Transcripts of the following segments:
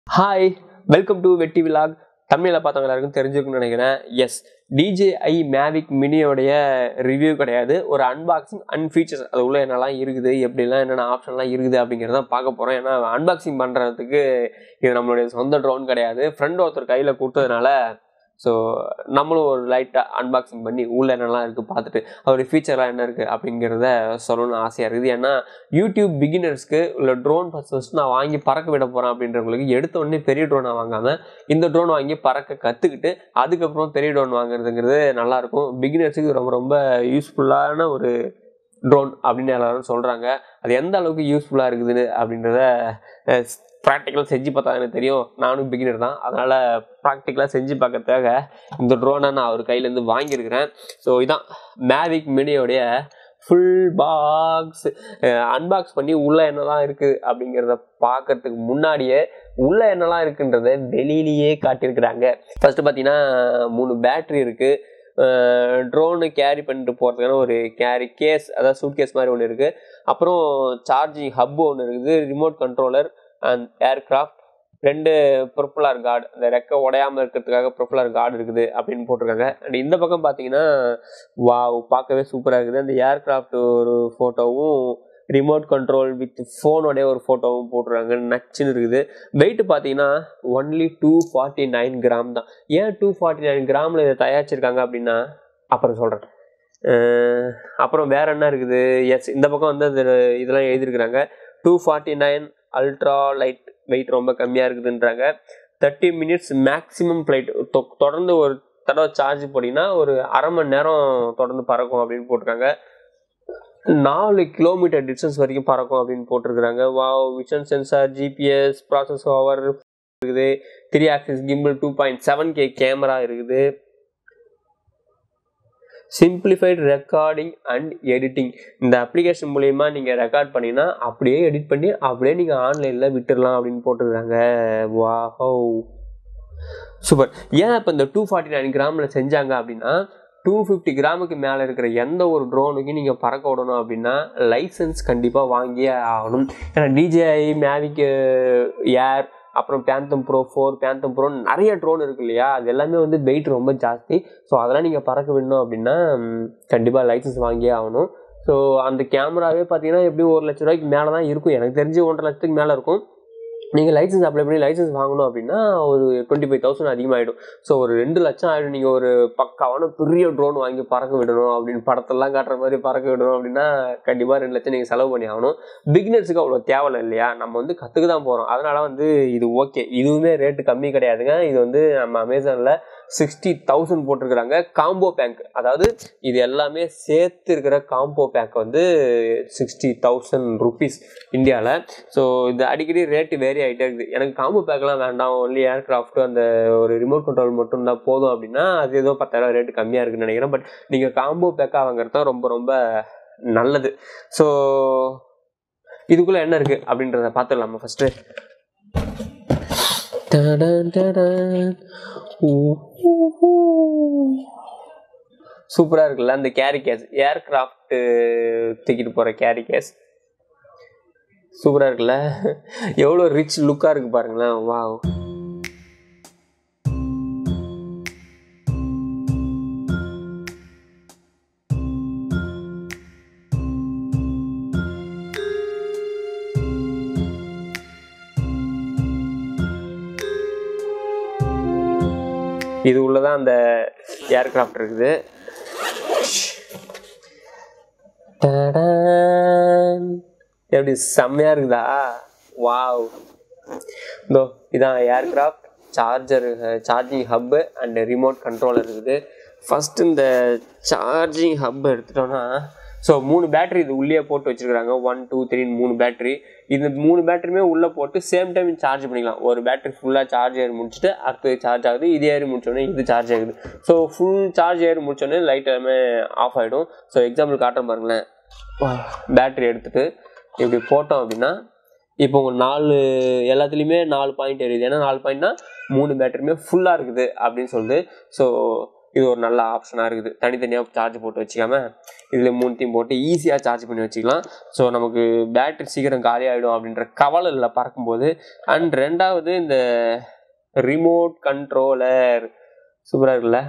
hi welcome to Vetti vlog தமிழில் பார்த்தவங்க எல்லாருக்கும் தெரிஞ்சிருக்கும்னு நினைக்கிறேன் எஸ் டிஜேஐ மேவிக் மினியோடைய ரிவ்யூ கிடையாது ஒரு அன்பாக்சிங் அண்ட் ஃபீச்சர்ஸ் அது உள்ள என்னெல்லாம் இருக்குது எப்படிலாம் என்னென்ன ஆப்ஷன்லாம் இருக்குது அப்படிங்கிறத பார்க்க போகிறோம் ஏன்னா அன்பாக்சிங் பண்ணுறதுக்கு இது நம்மளுடைய சொந்த ட்ரோன் கிடையாது ஃப்ரெண்ட் ஒருத்தர் கையில் கொடுத்ததுனால ஸோ நம்மளும் ஒரு லைட்டாக அன்பாக்சிங் பண்ணி உள்ள என்னெல்லாம் இருக்குது பார்த்துட்டு அதோடைய ஃபீச்சர்லாம் என்ன இருக்குது அப்படிங்கிறத சொல்லணும்னு ஆசையாக இருக்குது ஏன்னா யூடியூப் பிகினர்ஸ்க்கு உள்ள ட்ரோன் ஃபஸ்ட் ஃபஸ்ட் நான் வாங்கி பறக்க விட போகிறேன் அப்படின்றவங்களுக்கு எடுத்த உடனே பெரிய ட்ரோனை வாங்காமல் இந்த ட்ரோன் வாங்கி பறக்க கற்றுக்கிட்டு அதுக்கப்புறம் பெரிய ட்ரோன் வாங்குறதுங்கிறது நல்லாயிருக்கும் பிகினர்ஸுக்கு ரொம்ப ரொம்ப யூஸ்ஃபுல்லான ஒரு ட்ரோன் அப்படின்னு எல்லாரும் சொல்கிறாங்க அது எந்த அளவுக்கு யூஸ்ஃபுல்லாக இருக்குது அப்படின்றத ப்ராக்டிக்கலாக செஞ்சு பார்த்தா எனக்கு தெரியும் நானும் பிகினர் தான் அதனால் ப்ராக்டிக்கலாக செஞ்சு பார்க்கறதுக்காக இந்த ட்ரோனை நான் அவர் கையிலேருந்து வாங்கியிருக்கிறேன் ஸோ இதான் மேவிக் மினியோடைய ஃபுல் பாக்ஸ் அன்பாக்ஸ் பண்ணி உள்ளே என்னெல்லாம் இருக்குது அப்படிங்கிறத பார்க்கறதுக்கு முன்னாடியே உள்ளே என்னெல்லாம் இருக்குன்றத வெளியிலேயே காட்டியிருக்கிறாங்க ஃபஸ்ட்டு பார்த்தீங்கன்னா மூணு பேட்ரி இருக்குது ட்ரோனு கேரி பண்ணிட்டு போகிறதுக்கான ஒரு கேரி கேஸ் அதாவது சூட் கேஸ் மாதிரி ஒன்று இருக்குது அப்புறம் சார்ஜிங் ஹப் ஒன்று இருக்குது ரிமோட் கண்ட்ரோலர் அண்ட் ஏர்க்ராஃப்ட் ரெண்டு ப்ரொப்பலர் கார்டு அந்த ரெக்கை உடையாமல் இருக்கிறதுக்காக ப்ரொப்பலர் கார்டு இருக்குது அப்படின்னு போட்டிருக்காங்க அண்ட் இந்த பக்கம் பார்த்தீங்கன்னா வாவ் பார்க்கவே சூப்பராக இருக்குது அந்த ஏர்க்ராஃப்ட் ஒரு ஃபோட்டோவும் ரிமோட் கண்ட்ரோல் வித் ஃபோனோடைய ஒரு ஃபோட்டோவும் போட்டுருக்காங்க நச்சுன்னு இருக்குது வெயிட் பார்த்தீங்கன்னா only two forty nine gram தான் ஏன் டூ ஃபார்ட்டி நைன் கிராமில் இதை தயாரிச்சிருக்காங்க அப்படின்னா அப்புறம் சொல்கிறேன் அப்புறம் வேற என்ன இருக்குது எஸ் இந்த பக்கம் வந்து அது இதெல்லாம் எழுதியிருக்கிறாங்க two forty nine ultra light weight ரொம்ப கம்மியாக இருக்குதுன்றாங்க தேர்ட்டி மினிட்ஸ் மேக்ஸிமம் ஃப்ளைட் தொடர்ந்து ஒரு தடவை சார்ஜ் போட்டிங்கன்னா ஒரு அரை மணி நேரம் தொடர்ந்து பறக்கும் அப்படின்னு போட்டிருக்காங்க நாலு கிலோமீட்டர் டிஸ்டன்ஸ் வரைக்கும் பறக்கும் அப்படின்னு போட்டிருக்கிறாங்க வா vision sensor GPS processor இருக்குது three axis gimbal two point seven K camera இருக்குது சிம்பிளிஃபைட் ரெக்கார்டிங் அண்ட் எடிட்டிங் இந்த அப்ளிகேஷன் மூலயமா நீங்கள் ரெக்கார்ட் பண்ணினா அப்படியே எடிட் பண்ணி அப்படியே நீங்கள் ஆன்லைனில் விட்டுடலாம் அப்படின்னு போட்டுருக்காங்க வா ஹோ சூப்பர் ஏன் இப்போ இந்த டூ ஃபார்ட்டி நைன் கிராமில் செஞ்சாங்க அப்படின்னா டூ ஃபிஃப்டி கிராமுக்கு மேலே இருக்கிற எந்த ஒரு ட்ரோனுக்கும் நீங்கள் பறக்க விடணும் அப்படின்னா லைசன்ஸ் கண்டிப்பாக வாங்கியே ஆகணும் ஏன்னா டிஜேஐ மேவிக் ஏர் அப்புறம் phantom pro four phantom pro நிறைய ட்ரோன் இருக்கு இல்லையா அது எல்லாமே வந்து வெயிட் ரொம்ப ஜாஸ்தி ஸோ அதெல்லாம் நீங்கள் பறக்க விடணும் அப்படின்னா கண்டிப்பாக லைசன்ஸ் வாங்கியே ஆகணும் ஸோ அந்த கேமராவே பார்த்தீங்கன்னா எப்படியும் ஒரு லட்ச ரூபாய்க்கு மேலே தான் இருக்கும் எனக்கு தெரிஞ்சு ஒன்றரை லட்சத்துக்கு மேலே இருக்கும் நீங்கள் லைசன்ஸ் அப்ளை பண்ணி லைசன்ஸ் வாங்கணும் அப்படின்னா ஒரு டுவெண்ட்டி ஃபைவ் தௌசண்ட் அதிகமாகிடும் ஸோ ஒரு ரெண்டு லட்சம் ஆகிடும் நீங்கள் ஒரு பக்காவான பெரிய ட்ரோன் வாங்கி பறக்க விடணும் அப்படின்னு படத்தெல்லாம் காட்டுற மாதிரி பறக்க விடணும் அப்படின்னா கண்டிப்பாக ரெண்டு லட்சம் நீங்கள் செலவு பண்ணி ஆகணும் பிகினர்ஸுக்கு அவ்வளோ தேவையில்லை இல்லையா நம்ம வந்து கற்றுக்க தான் போகிறோம் அதனால் வந்து இது ஓகே இதுவுமே ரேட்டு கம்மி கிடையாதுங்க இது வந்து நம்ம அமேசானில் சிக்ஸ்டி தௌசண்ட் போட்டிருக்கிறாங்க காம்போ பேங்க் அதாவது இது எல்லாமே சேர்த்து இருக்கிற காம்போ பேங்க் வந்து சிக்ஸ்டி தௌசண்ட் ருபீஸ் இந்தியாவில் ஸோ இது அடிக்கடி ரேட்டு வேரி ஆகிட்டே இருக்குது எனக்கு காம்போ பேக்லாம் வேண்டாம் ஒன்லி ஏர்க்ராஃப்ட் அந்த ஒரு ரிமோட் கண்ட்ரோல் மட்டும் தான் போதும் அப்படின்னா அது ஏதோ பத்தாயிரம் ரேட்டு கம்மியாக இருக்குன்னு நினைக்கிறேன் பட் நீங்கள் காம்போ பேக்காக வாங்குறது தான் ரொம்ப ரொம்ப நல்லது ஸோ இதுக்குள்ளே என்ன இருக்குது அப்படின்றத பார்த்துடலாமா ஃபஸ்ட்டு சூப்பராக இருக்குல்ல அந்த கேரி கேஸ் ஏர்கிராஃப்ட் தூக்கிட்டு போகிற கேரி கேஸ் சூப்பராக இருக்குல்ல எவ்வளோ ரிச் லுக்காக இருக்குது பாருங்களேன் வா இது உள்ளதான் அந்த ஏர்கிராஃப்ட் இருக்குது எப்படி செம்மையா இருக்குதா வாவ் இதோ இதான் aircraft charger charging hub and remote controller இருக்குது ஃபஸ்ட்டு இந்த சார்ஜிங் ஹப் எடுத்துட்டோன்னா ஸோ மூணு பேட்டரி இது உள்ளே போட்டு வச்சுருக்காங்க ஒன் டூ த்ரீன்னு மூணு பேட்டரி இந்த மூணு பேட்டரியுமே உள்ளே போட்டு சேம் டைம் சார்ஜ் பண்ணிக்கலாம் ஒரு பேட்டரி ஃபுல்லாக சார்ஜ் ஏறி முடிச்சுட்டு அடுத்தது சார்ஜ் ஆகுது இது ஏறி முடிச்சோடனே இது சார்ஜ் ஆகுது ஸோ ஃபுல் சார்ஜ் ஏறி முடிச்சோடனே லைட் எல்லாமே ஆஃப் ஆகிடும் ஸோ எக்ஸாம்பிள் காட்டுறேன் பாருங்களேன் பேட்டரி எடுத்துகிட்டு இப்படி போட்டோம் அப்படின்னா இப்போ உங்கள் நாலு எல்லாத்துலேயுமே நாலு பாயிண்ட் எரியுது ஏன்னா நாலு பாயிண்ட்னா மூணு பேட்டரியுமே ஃபுல்லாக இருக்குது அப்படின்னு சொல்லுது ஸோ இது ஒரு நல்ல ஆப்ஷனாக இருக்குது தனித்தனியாக சார்ஜ் போட்டு வச்சுக்காம இதில் மூணுத்தையும் போட்டு ஈஸியாக சார்ஜ் பண்ணி வச்சுக்கலாம் ஸோ நமக்கு பேட்டரி சீக்கிரம் காலி ஆகிடும் அப்படின்ற கவலை இல்லை பறக்கும்போது அண்ட் ரெண்டாவது இந்த ரிமோட் கண்ட்ரோலர் சூப்பராக இருக்குல்ல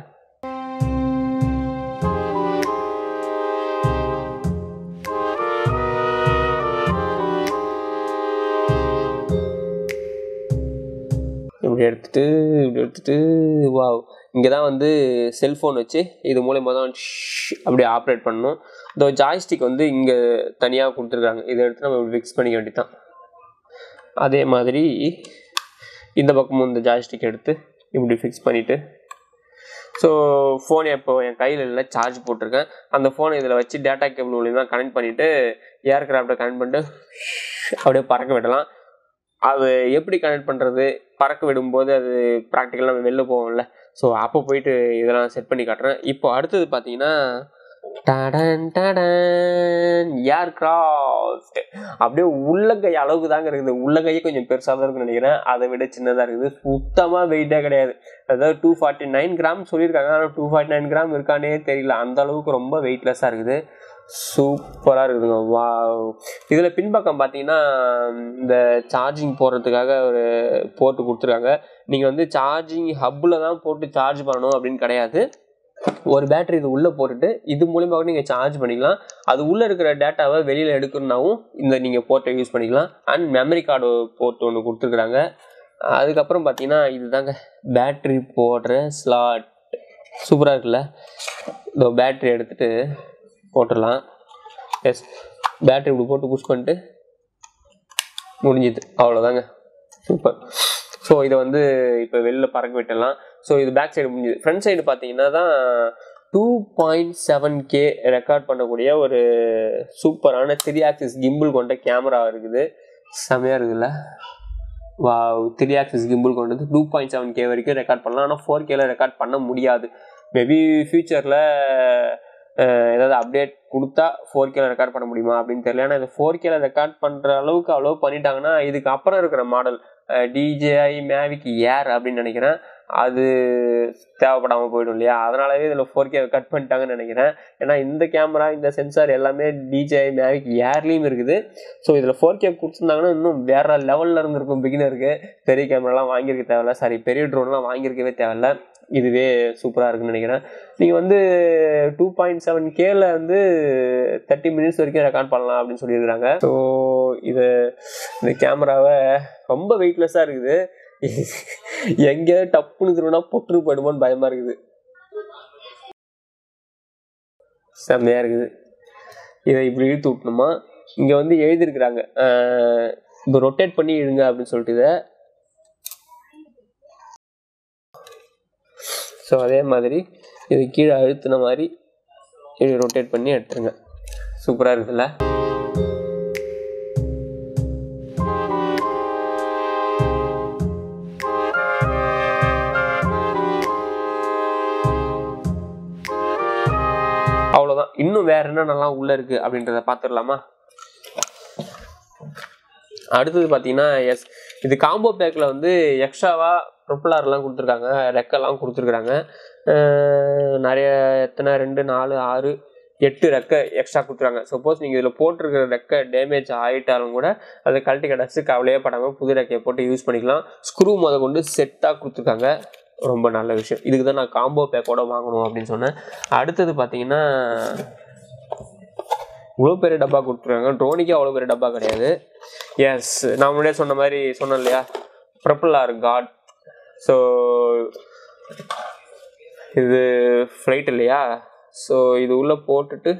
இப்படி எடுத்துட்டு இப்படி எடுத்துட்டு வாவ் இங்கே தான் வந்து செல்ஃபோன் வச்சு இது மூலயமா தான் ஷ் அப்படி ஆப்ரேட் பண்ணணும் இந்த ஜாய்ஸ்டிக் வந்து இங்கே தனியாக கொடுத்துருக்காங்க இதை எடுத்து நம்ம இப்படி ஃபிக்ஸ் பண்ணிக்க வேண்டியதான் அதே மாதிரி இந்த பக்கமும் இந்த ஜாய்ஸ்டிக் எடுத்து இப்படி ஃபிக்ஸ் பண்ணிவிட்டு ஸோ ஃபோன் இப்போ என் கையில் இல்லை சார்ஜ் போட்டிருக்கேன் அந்த ஃபோனை இதில் வச்சு டேட்டா கேபிள் மூலியமாக கனெக்ட் பண்ணிவிட்டு ஏர்கிராஃப்டை கனெக்ட் பண்ணிட்டு அப்படியே பறக்க விடலாம் அது எப்படி கனெக்ட் பண்ணுறது பறக்க விடும்போது அது ப்ராக்டிக்கலாக நம்ம வெளில போவோம்ல ஸோ அப்போ போயிட்டு இதெல்லாம் செட் பண்ணி காட்டுறேன் இப்போ அடுத்தது பார்த்தீங்கன்னா டடன் டடன் ஏர் கிராஃப்ட் அப்படியே உள்ளங்கை அளவுக்கு தாங்க இருக்குது உள்ளங்கையே கொஞ்சம் பெருசாக தான் இருக்குன்னு நினைக்கிறேன் அதை விட சின்னதாக இருக்குது சுத்தமாக வெயிட்டே கிடையாது அதாவது டூ ஃபார்ட்டி நைன் கிராம் சொல்லியிருக்காங்க ஆனால் டூ ஃபார்ட்டி நைன் கிராம் இருக்கானே தெரியல அந்த அளவுக்கு ரொம்ப வெயிட்லெஸ்ஸாக இருக்குது சூப்பராக இருக்குதுங்க வா இதில் பின்பக்கம் பார்த்தீங்கன்னா இந்த சார்ஜிங் போடுறதுக்காக ஒரு போட்டு கொடுத்துருக்காங்க நீங்கள் வந்து சார்ஜிங் ஹப்பில் தான் போட்டு சார்ஜ் பண்ணணும் அப்படின்னு கிடையாது ஒரு பேட்டரி இது உள்ளே போட்டுட்டு இது மூலியமாக நீங்கள் சார்ஜ் பண்ணிக்கலாம் அது உள்ளே இருக்கிற டேட்டாவை வெளியில் எடுக்கணுன்னாவும் இந்த நீங்கள் போர்ட்டை யூஸ் பண்ணிக்கலாம் அண்ட் மெமரி கார்டு போர்ட் ஒன்று கொடுத்துருக்குறாங்க அதுக்கப்புறம் பார்த்தீங்கன்னா இதுதாங்க பேட்ரி போடுற ஸ்லாட் சூப்பராக இருக்குல்ல இந்த பேட்ரி எடுத்துகிட்டு போட்டுடலாம் எஸ் பேட்ரி இப்படி போட்டு புஷ் பண்ணிட்டு முடிஞ்சுது அவ்வளோதாங்க சூப்பர் ஸோ இதை வந்து இப்போ வெளில பறக்க விட்டுடலாம் ஸோ இது பேக் சைடு முடிஞ்சுது ஃப்ரண்ட் சைடு பார்த்தீங்கன்னா தான் two point seven K record பண்ணக்கூடிய ஒரு சூப்பரான த்ரீ ஆக்சிஸ் கிம்பிள் கொண்ட கேமரா இருக்குது செமையாக இருக்குதுல்ல வா த்ரீ ஆக்சிஸ் கிம்பிள் கொண்டு வந்து டூ பாயிண்ட் செவன் கே வரைக்கும் ரெக்கார்ட் பண்ணலாம் ஆனால் ஃபோர் கேல ரெக்கார்ட் பண்ண முடியாது மேபி ஃப்யூச்சரில் ஏதாவது அப்டேட் கொடுத்தா ஃபோர் கேல ரெக்கார்ட் பண்ண முடியுமா அப்படின்னு தெரியல ஏன்னா இது ஃபோர் கேல ரெக்கார்ட் பண்ணுற அளவுக்கு அவ்வளோ பண்ணிட்டாங்கன்னா இதுக்கு அப்புறம் இருக்கிற மாடல் டிஜேஐ மேவிக் ஏர் அப்படின்னு நினைக்கிறேன் அது தேவைப்படாமல் போயிடும் இல்லையா அதனாலவே இதில் ஃபோர் கே கட் பண்ணிட்டாங்கன்னு நினைக்கிறேன் ஏன்னா இந்த கேமரா இந்த சென்சார் எல்லாமே டிஜேஐ மேவிக் ஏர்லேயும் இருக்குது ஸோ இதில் ஃபோர் கே கொடுத்துருந்தாங்கன்னா இன்னும் வேற லெவலில் இருந்திருக்கும் பிகினருக்கு பெரிய கேமராலாம் வாங்கியிருக்க தேவையில்ல சாரி பெரிய ட்ரோன்லாம் வாங்கியிருக்கவே தேவையில்ல இதுவே சூப்பராக இருக்குன்னு நினைக்கிறேன் நீங்கள் வந்து டூ பாயிண்ட் செவன் கேல வந்து தேர்ட்டி மினிட்ஸ் வரைக்கும் ரெக்கார்ட் பண்ணலாம் அப்படின்னு சொல்லியிருக்கிறாங்க ஸோ இது இந்த கேமராவை ரொம்ப வெயிட்லெஸ்ஸாக இருக்குது எங்கே டப்புன்னு திரும்பினா பொட்டு போயிடுமோன்னு பயமாக இருக்குது செம்மையாக இருக்குது இதை இப்படி இழுத்து விட்டணுமா இங்கே வந்து எழுதியிருக்கிறாங்க இப்போ ரொட்டேட் பண்ணி இழுங்க அப்படின்னு சொல்லிட்டு இதை ஸோ அதே மாதிரி இது கீழே அழுத்தின மாதிரி இப்படி ரொட்டேட் பண்ணி எடுத்துருங்க சூப்பராக இருக்குல்ல அவ்வளோதான் இன்னும் வேற என்னென்னலாம் உள்ள இருக்கு அப்படின்றத பார்த்துடலாமா அடுத்தது பார்த்தீங்கன்னா எஸ் இது காம்போ பேக்கில் வந்து எக்ஸ்ட்ராவாக ப்ரொப்பலார்லாம் கொடுத்துருக்காங்க ரெக்கெல்லாம் கொடுத்துருக்குறாங்க நிறைய எத்தனை ரெண்டு நாலு ஆறு எட்டு ரெக்கை எக்ஸ்ட்ரா கொடுத்துருக்காங்க சப்போஸ் நீங்கள் இதில் போட்டிருக்கிற ரெக்கை டேமேஜ் ஆகிட்டாலும் கூட அதை கழட்டி கிடச்சி கவலையே படாமல் புது ரெக்கையை போட்டு யூஸ் பண்ணிக்கலாம் ஸ்க்ரூ முத கொண்டு செட்டாக கொடுத்துருக்காங்க ரொம்ப நல்ல விஷயம் இதுக்கு தான் நான் காம்போ பேக்கோட வாங்கணும் அப்படின்னு சொன்னேன் அடுத்தது பார்த்தீங்கன்னா இவ்வளோ பெரிய டப்பா கொடுத்துருக்காங்க ட்ரோனிக்கே அவ்வளோ பெரிய டப்பா கிடையாது எஸ் நான் முன்னாடியே சொன்ன மாதிரி சொன்னேன் இல்லையா ப்ரப்பலார் காட் ஸோ இது ஃப்ளைட் இல்லையா ஸோ இது உள்ளே போட்டுட்டு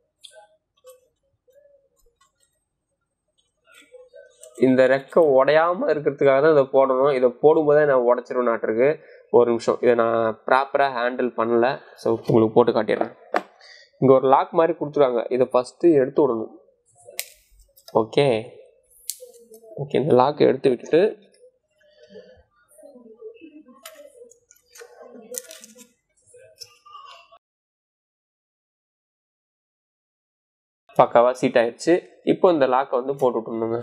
இந்த ரெக்கை உடையாம இருக்கிறதுக்காக தான் இதை போடணும் இதை போடும்போதே நான் உடச்சிருவேன் நாட்டிருக்கு ஒரு நிமிஷம் இதை நான் ப்ராப்பராக ஹேண்டில் பண்ணல ஸோ உங்களுக்கு போட்டு காட்டிடுறேன் இங்கே ஒரு லாக் மாதிரி கொடுத்துருக்காங்க இதை ஃபஸ்ட்டு எடுத்து விடணும் ஓகே ஓகே இந்த லாக் எடுத்து விட்டுட்டு பக்காவா சீட் ஆயிடுச்சு இப்போ இந்த லாக்கை வந்து போட்டு விட்டுணுங்க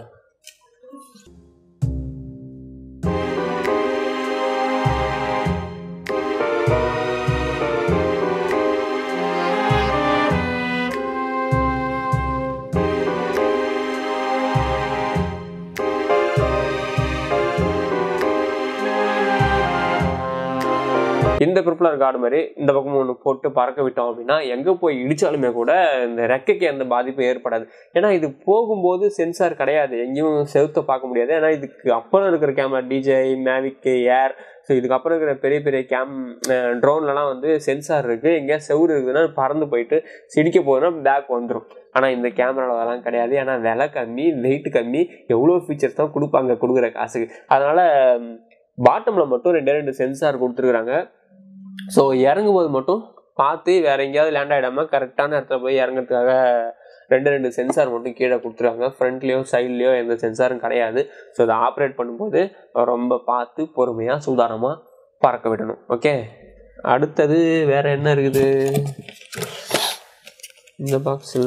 இந்த ப்ரிப்ளர் கார்டு மாதிரி இந்த பக்கம் ஒன்று போட்டு பறக்க விட்டோம் அப்படின்னா எங்கே போய் இடிச்சாலுமே கூட இந்த ரெக்கைக்கு எந்த பாதிப்பும் ஏற்படாது ஏன்னா இது போகும்போது சென்சார் கிடையாது எங்கேயும் செவுத்த பார்க்க முடியாது ஏன்னா இதுக்கு அப்புறம் இருக்கிற camera DJI Mavic air so இதுக்கப்புறம் இருக்கிற பெரிய பெரிய கேம் ட்ரோன்லலாம் வந்து சென்சார் இருக்குது எங்கேயா செவுரு இருக்குதுன்னா பறந்து போயிட்டு சிடிக்க போகுதுன்னா பேக் வந்துடும் ஆனால் இந்த கேமராவில் அதெல்லாம் கிடையாது ஏன்னா விலை கம்மி வெயிட் கம்மி எவ்வளோ ஃபீச்சர்ஸ் தான் கொடுப்பாங்க கொடுக்குற காசுக்கு அதனால் பாட்டமில் மட்டும் ரெண்டே ரெண்டு சென்சார் கொடுத்துருக்குறாங்க ஸோ இறங்கும்போது மட்டும் பார்த்து வேற எங்கேயாவது லேண்ட் ஆகிடாமல் கரெக்டான இடத்துல போய் இறங்குறதுக்காக ரெண்டு ரெண்டு சென்சார் மட்டும் கீழே கொடுத்துருக்காங்க ஃப்ரண்ட்லேயோ சைட்லேயோ எந்த சென்சாரும் கிடையாது ஸோ இதை ஆப்ரேட் பண்ணும்போது ரொம்ப பார்த்து பொறுமையாக சூதானமாக பறக்க விடணும் ஓகே அடுத்தது வேற என்ன இருக்குது இந்த பாக்ஸில்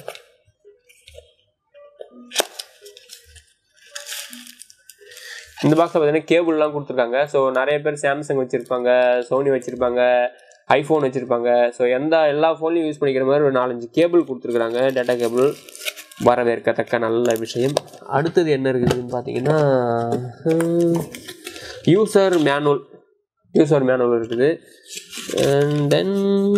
இந்த பாக்ஸில் பார்த்தீங்கன்னா கேபிள்லாம் கொடுத்துருக்காங்க ஸோ நிறைய பேர் சாம்சங் வச்சுருப்பாங்க சோனி வச்சுருப்பாங்க ஐஃபோன் வச்சுருப்பாங்க ஸோ எந்த எல்லா ஃபோன்லையும் யூஸ் பண்ணிக்கிற மாதிரி ஒரு நாலஞ்சு கேபிள் கொடுத்துருக்குறாங்க டேட்டா கேபிள் வரவேற்கத்தக்க நல்ல விஷயம் அடுத்தது என்ன இருக்குதுன்னு பார்த்தீங்கன்னா யூசர் மேனுவல் யூசர் மேனுவல் இருக்குது அண்ட் தென்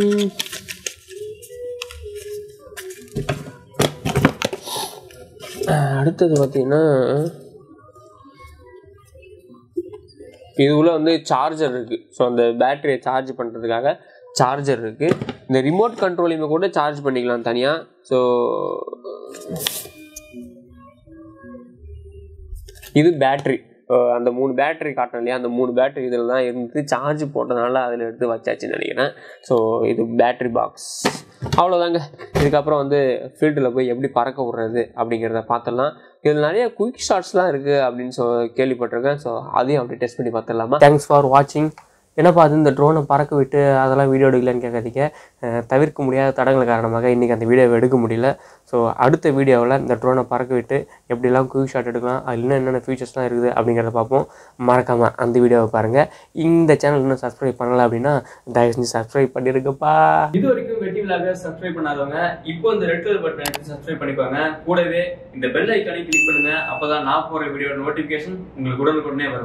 அடுத்தது பார்த்தீங்கன்னா இதுக்குள்ள வந்து சார்ஜர் இருக்குது ஸோ அந்த பேட்டரியை சார்ஜ் பண்ணுறதுக்காக சார்ஜர் இருக்குது இந்த ரிமோட் கண்ட்ரோலையுமே கூட சார்ஜ் பண்ணிக்கலாம் தனியாக ஸோ இது பேட்ரி அந்த மூணு பேட்டரி காட்டணும் இல்லையா அந்த மூணு பேட்டரி இதில் தான் இருந்து சார்ஜ் போட்டனால அதில் எடுத்து வச்சாச்சுன்னு நினைக்கிறேன் ஸோ இது பேட்டரி பாக்ஸ் அவ்வளோதாங்க இதுக்கப்புறம் வந்து ஃபீல்டில் போய் எப்படி பறக்க விட்றது அப்படிங்கிறத பார்த்துடலாம் இதில் நிறைய குயிக் ஷாட்ஸ்லாம் இருக்குது அப்படின்னு சொ கேள்விப்பட்டிருக்கேன் ஸோ அதையும் அப்படி டெஸ்ட் பண்ணி பார்த்துடலாமா தேங்க்ஸ் ஃபார் வாட்சிங் என்னப்பா அது இந்த ட்ரோனை பறக்க விட்டு அதெல்லாம் வீடியோ எடுக்கலன்னு கேட்காதீங்க அஹ் தவிர்க்க முடியாத தடங்கள் காரணமாக இன்றைக்கி அந்த வீடியோவை எடுக்க முடியல ஸோ அடுத்த வீடியோவில் இந்த ட்ரோனை பறக்க விட்டு எப்படிலாம் குயிக் ஷாட் எடுக்கலாம் அதில் இன்னும் என்னென்ன ஃபீச்சர்ஸ்லாம் இருக்குது அப்படிங்கிறத பார்ப்போம் மறக்காமல் அந்த வீடியோவை பாருங்கள் இந்த சேனல் இன்னும் சப்ஸ்கிரைப் பண்ணல அப்படின்னா தயவு செஞ்சு சப்ஸ்கிரைப் பண்ணிருக்கப்பா இது வரைக்கும் வெட்டி விழாக சப்ஸ்கிரைப் பண்ணாதவங்க இப்போ இந்த ரெட் கலர் பட்டன் எடுத்து சப்ஸ்கிரைப் பண்ணிப்பாங்க கூடவே இந்த பெல் ஐக்கானை கிளிக் பண்ணுங்க அப்பதான் நான் போற வீடியோ நோட்டிபிகேஷன் உங்களுக்கு உடனுக்குடனே வரும்